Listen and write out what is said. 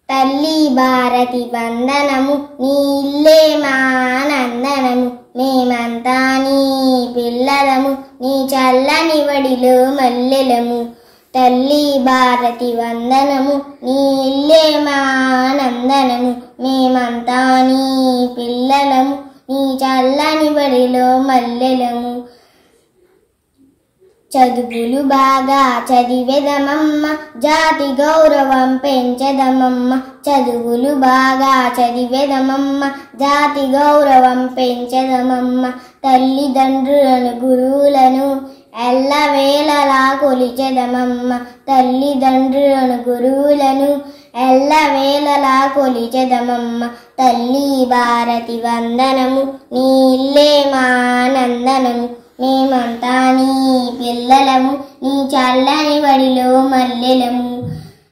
తల్లి భారతి వందనము నీ ఇల్లే మా నందనము మేమంతా నీ పిల్లలము నీ చల్లని వడిలో మల్లెలము తల్లి భారతి వందనము నీ ఇల్లే మా నందనము మేమంతా నీ పిల్లలము నీ చల్లని బడిలో మల్లెలము చదువులు బాగా చదివెదమమ్మ జాతి గౌరవం పెంచెదమమ్మ చదువులు బాగా చదివెదమమ్మ జాతి గౌరవం పెంచెదమమ్మ తల్లిదండ్రులను గురువులను ఎల్లవేళలా కొలిచెదమమ్మ తల్లిదండ్రులను గురువులను ఎల్లవేళలా కొలిచెదమమ్మ తల్లి భారతి వందనము నీ ఇల్లే మా నందనము మేమంతా నీ పిల్లలము నీ చల్లని బడిలో మల్లెలము